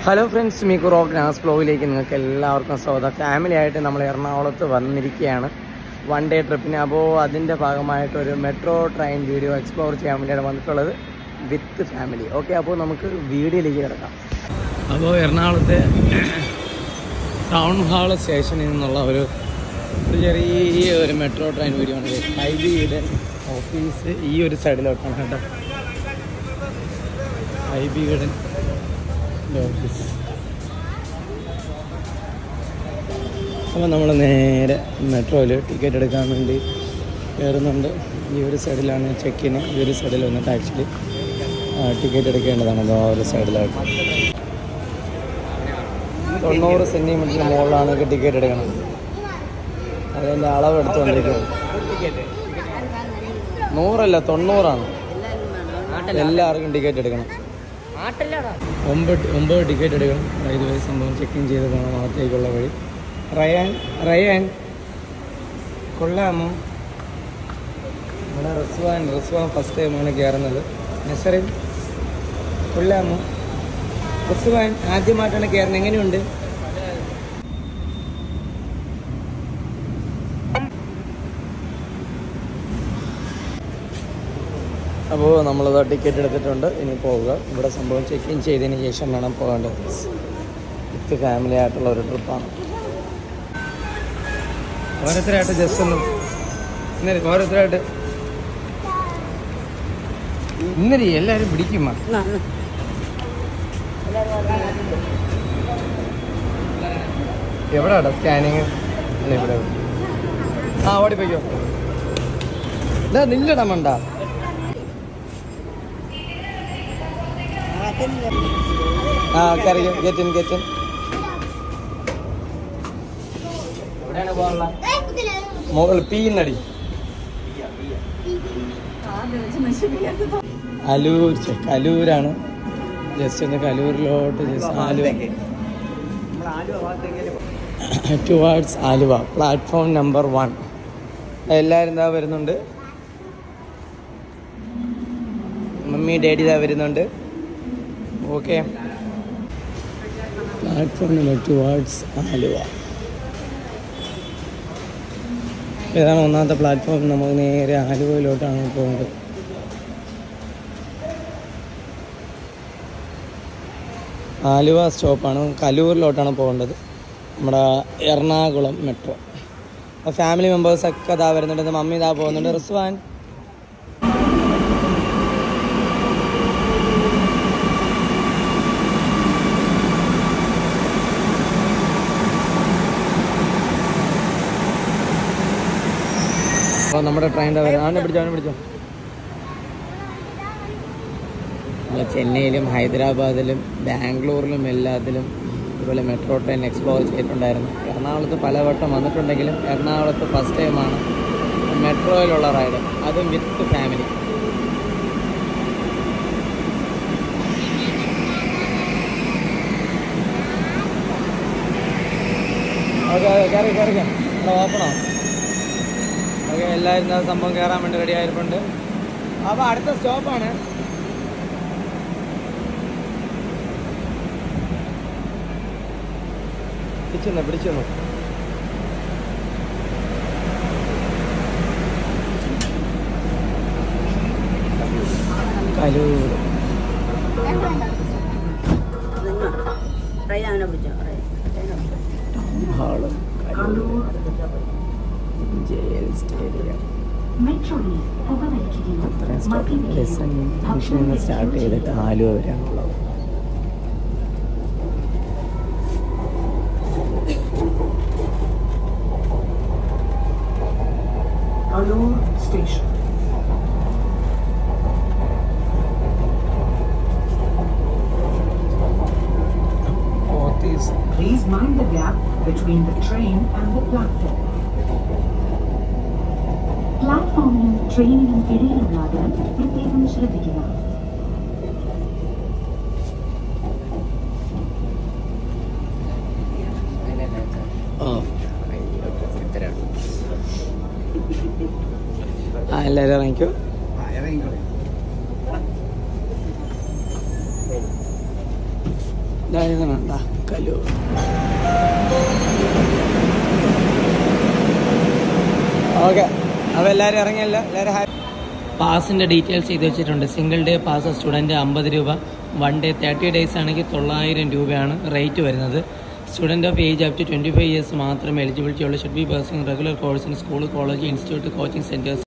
Hello friends മീക്കു റോക്ക് നാസ് ബ്ലോഗിലേക്ക് നിങ്ങൾക്ക് എല്ലാവർക്കും സ്വാഗതം ഫാമിലി ആയിട്ട് നമ്മൾ എറണാകുളത്ത് വന്നിരിക്കുകയാണ് വൺ ഡേ ട്രിപ്പിന് അപ്പോൾ അതിൻ്റെ ഭാഗമായിട്ട് ഒരു മെട്രോ ട്രെയിൻ വീഡിയോ എക്സ്പ്ലോർ ചെയ്യാൻ വേണ്ടിയാണ് വന്നിട്ടുള്ളത് വിത്ത് ഫാമിലി ഓക്കെ അപ്പോൾ നമുക്ക് വീഡിയോയിലേക്ക് കിടക്കാം അപ്പോൾ എറണാകുളത്തെ ടൗൺ ഹാൾ സ്റ്റേഷനിൽ നിന്നുള്ള ഒരു ഒരു ചെറിയ ഒരു മെട്രോ ട്രെയിൻ വീഡിയോ ആണ് ഹൈബിയുടെ ഓഫീസ് ഈ ഒരു സൈഡിലോട്ടാണ് കേട്ടോ ഹൈബിയുടെ ഓഫീസ് അപ്പോൾ നമ്മൾ നേരെ മെട്രോയിൽ ടിക്കറ്റ് എടുക്കാൻ വേണ്ടി കയറുന്നുണ്ട് ഈ ഒരു സൈഡിലാണ് ചെക്കിന് ഈ ഒരു സൈഡിൽ വന്നിട്ട് ആക്ച്വലി ടിക്കറ്റ് എടുക്കേണ്ടതാണ് അതോ ആ ഒരു സൈഡിലായിട്ട് തൊണ്ണൂറ് സെൻറ്റിമീറ്ററിന് മുകളിലാണ് ടിക്കറ്റ് എടുക്കണം അതിൻ്റെ അളവ് എടുത്തുകൊണ്ടിരിക്കുന്നത് നൂറല്ല തൊണ്ണൂറാണ് എല്ലാവർക്കും ടിക്കറ്റ് എടുക്കണം ഒമ്പത് ഒമ്പത് ടിക്കറ്റ് എടുക്കണം ഇതുവരെ സംഭവം ചെക്കിങ് ചെയ്ത് പോകണം അകത്തേക്കുള്ള വഴി റയാൻ റയാൻ കൊള്ളാമോ നമ്മുടെ റിസ്വാൻ റിസ്വാൻ ഫസ്റ്റ് ടൈമാണ് കയറുന്നത് നസറിൻ കൊള്ളാമോ റിസ്വാൻ ആദ്യമായിട്ടാണ് കയറുന്നത് എങ്ങനെയുണ്ട് അപ്പോൾ നമ്മളത് ടിക്കറ്റ് എടുത്തിട്ടുണ്ട് ഇനി പോവുക ഇവിടെ സംഭവം ചെക്ക് ഇൻ ചെയ്തതിന് ശേഷം വേണം പോകേണ്ടത് വിത്ത് ഫാമിലി ആയിട്ടുള്ള ഒരു ട്രിപ്പാണ് ഓരോരുത്തരായിട്ട് ജസ്റ്റ് ഒന്ന് ഇന്നലെ ഓരോരുത്തരായിട്ട് ഇന്നലെ എല്ലാവരും പിടിക്കുമ്മ എവിടെയാടാ സ്കാനിങ് അല്ല ഇവിടെ ആ ഓടിപ്പോയിക്കോ ഇതാ നില്ലടാ മണ്ട ആ കറിയും ഗെറ്റിൻ ഗെറ്റിൻ മുകൾ പീന്നടി അലൂർ ഛെ, കലൂരാണ് ജസ്റ്റ് ഒന്ന് കലൂരിലോട്ട് just Aluva towards Aluva platform number one എല്ലാവരും ഇതാ വരുന്നുണ്ട് മമ്മി ഡാഡി ഇതാ വരുന്നുണ്ട് okay platform number towards Aluva ഇതാണ് ഒന്നാമത്തെ പ്ലാറ്റ്ഫോം നമുക്ക് നേരെ ആലുവയിലോട്ടാണ് പോകുന്നത് ആലുവ സ്റ്റോപ്പാണ് കലൂരിലോട്ടാണ് പോകേണ്ടത് നമ്മുടെ എറണാകുളം മെട്രോ അപ്പോൾ ഫാമിലി മെമ്പേഴ്സൊക്കെ ഇതാ വരുന്നുണ്ട് മമ്മി ഇതാ പോകുന്നുണ്ട് റിസ്വാൻ അപ്പോൾ നമ്മുടെ ട്രെയിനിൻ്റെ വരും അവനെ പിടിച്ചോ അവനെ പിടിച്ചോ നമ്മൾ ചെന്നൈയിലും ഹൈദരാബാദിലും ബാംഗ്ലൂരിലും എല്ലാത്തിലും ഇതുപോലെ മെട്രോ ട്രെയിൻ എക്സ്പ്ലോർ ചെയ്തിട്ടുണ്ടായിരുന്നു എറണാകുളത്ത് പലവട്ടം വന്നിട്ടുണ്ടെങ്കിലും എറണാകുളത്ത് ഫസ്റ്റ് ടൈമാണ് മെട്രോയിലുള്ള റൈഡ് അതും വിത്ത് ഫാമിലി ഓക്കെ കയറി കയറിക്കാം ഇവിടെ ഓപ്പണോ ഓക്കെ എല്ലാവരും ആ സംഭവം കയറാൻ വേണ്ടി റെഡി ആയിട്ടുണ്ട് അപ്പോൾ അടുത്ത സ്റ്റോപ്പാണ് പിടിച്ചു പിടിച്ചു കലൂർ ഹാള് ജയിൽ സ്റ്റേഡിയം അത്രയും സ്റ്റോപ്പ് ലെസൺ ജംഗ്ഷനിൽ നിന്ന് സ്റ്റാർട്ട് ചെയ്തിട്ട് Aluva വരെയാണുള്ളത് Alur Station. Pothys Please mind the gap between the train and the platform. പ്ലാറ്റ്ഫോമിനും ട്രെയിനിനും ഇടയിലുള്ളതിന് പ്രത്യേകം ശ്രദ്ധിക്കുക ആ ആ എല്ലാവരും ഇറങ്ങിക്കോ ഇതായതുണ്ട കലൂർ ഓക്കെ അപ്പോൾ എല്ലാവരും ഇറങ്ങിയല്ലോ എല്ലാവരും ഹാപ്പി പാസിൻ്റെ ഡീറ്റെയിൽസ് ചെയ്ത് വെച്ചിട്ടുണ്ട് സിംഗിൾ ഡേ പാസ് സ്റ്റുഡൻറ്റ് അമ്പത് രൂപ വൺ ഡേ തേർട്ടി ഡേയ്സ് ആണെങ്കിൽ തൊള്ളായിരം രൂപയാണ് റേറ്റ് വരുന്നത് student of age up to twenty five years മാത്രമേ എലിജിബിലിറ്റി ഉള്ളൂ ഷുഡ് ബി പേഴ്സിംഗ് റെഗുലർ കോഴ്സിന് school college institute coaching centres